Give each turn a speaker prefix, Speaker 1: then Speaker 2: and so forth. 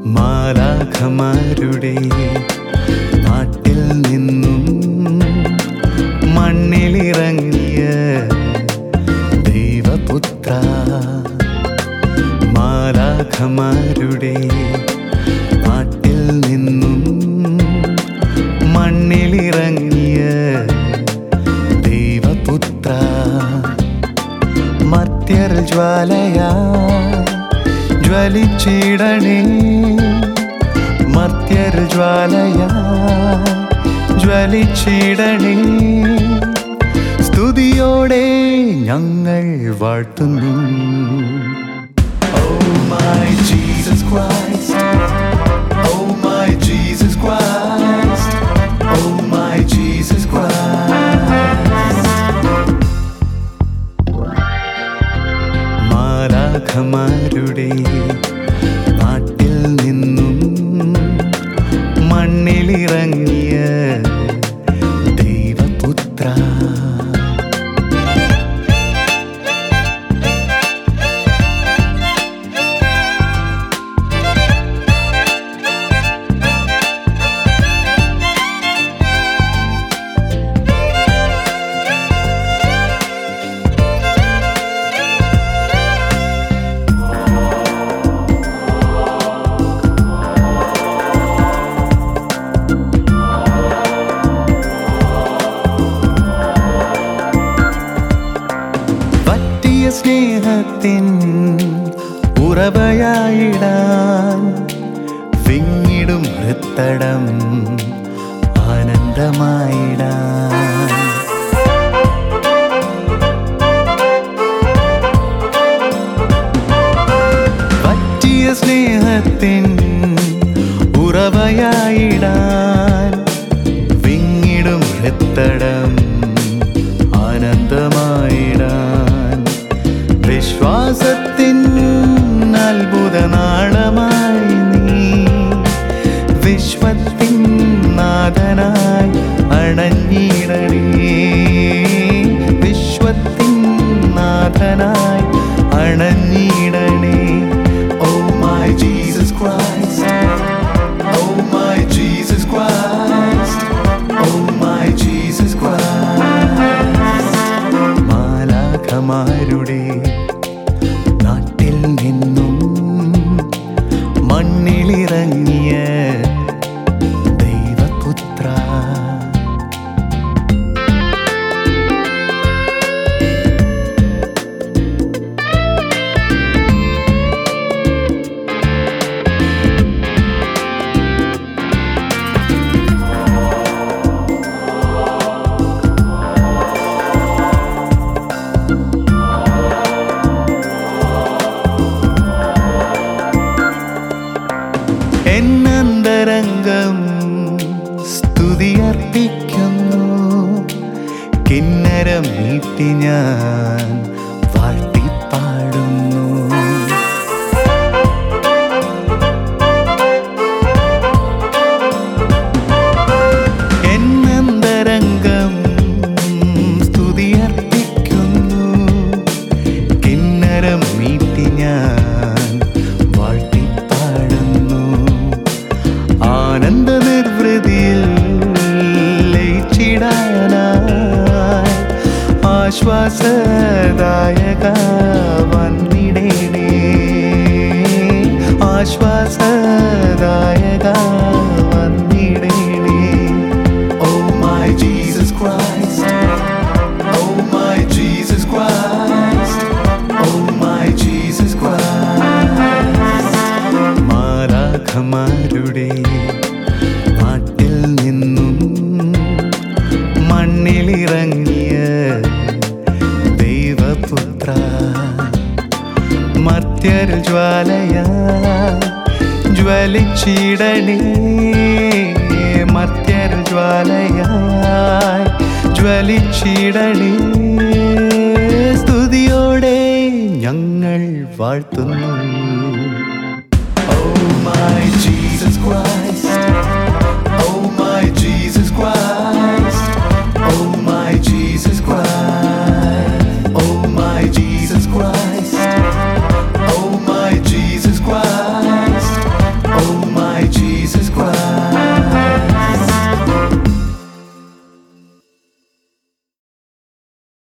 Speaker 1: മാലാഖമാരുടെ നാട്ടിൽ നിന്നും മണ്ണിലിറങ്ങിയ ദൈവപുത്ര മാലാഖമാരുടെ നാട്ടിൽ നിന്നും മണ്ണിലിറങ്ങിയ ദൈവപുത്ര മർത്യർ ജ്വാലയാ ജ്വലിച്ചിടണേ മർത്യർ ജ്വാലയാ ജ്വലിച്ചിടണേ സ്തുതിയോടെ ഞങ്ങൾ വാഴ്ത്തുന്നു Oh my Jesus Christ Oh my Jesus Christ Oh my Jesus Christ മാലാഖമാരുടെ നാട്ടിൽ നിന്നും മണ്ണിലിറങ്ങിയ ദൈവപുത്ര പറ്റിയ സ്നേഹത്തിൻ ഉറവയായിടാൻ വിങ്ങിടും ഹൃത്തടം ആനന്ദമായിടാൻ പറ്റിയ സ്നേഹത്തിൻ ഉറവയായിടാൻ വിങ്ങിടും ഹൃത്തടം ആനന്ദമായിടാൻ വിശ്വാസത്തിൻ അത്ഭുത നാളമായി നീ വിശ്വത്തിൻ നാഥനായി അണഞ്ഞിടണേ വിശ്വത്തിൻ നാഥനായി അണഞ്ഞിടണേ oh my Jesus Christ oh my Jesus Christ oh my Jesus Christ മാലാഖമാരുടെ നാട്ടിൽ നിന്നും മണ്ണിലിറങ്ങിയ ദൈവപുത്ര എന്നന്തരംഗം സ്തുതിയർപ്പിക്കുന്നു കിന്നരം നീട്ടി ഞാൻ വാഴ്ത്തിപ്പാടുന്നു എന്നന്തരംഗം സ്തുതിയർപ്പിക്കുന്നു കിന്നരം നീട്ടി ഞാൻ വാഴ്ത്തിപ്പാടുന്നു ആനന്ദ നിർവൃതിയിൽ ലയിച്ചിടാനായി ആശ്വാസദായക വന്നിടേണേ ആശ്വാസദായക വന്നിടേണേ oh my Jesus Christ oh my Jesus Christ oh my Jesus Christ മാലാഖമാരുടെ നാട്ടിൽ നിന്നും മണ്ണിലിറങ്ങിയ ദൈവപുത്ര മർത്യർ ജ്വാലയ ജ്വലിച്ചിടണേ മർത്യർ ജ്വാലയായി ജ്വലിച്ചിടണേ സ്തുതിയോടെ ഞങ്ങൾ വാഴ്ത്തുന്നു Oh my Jesus Christ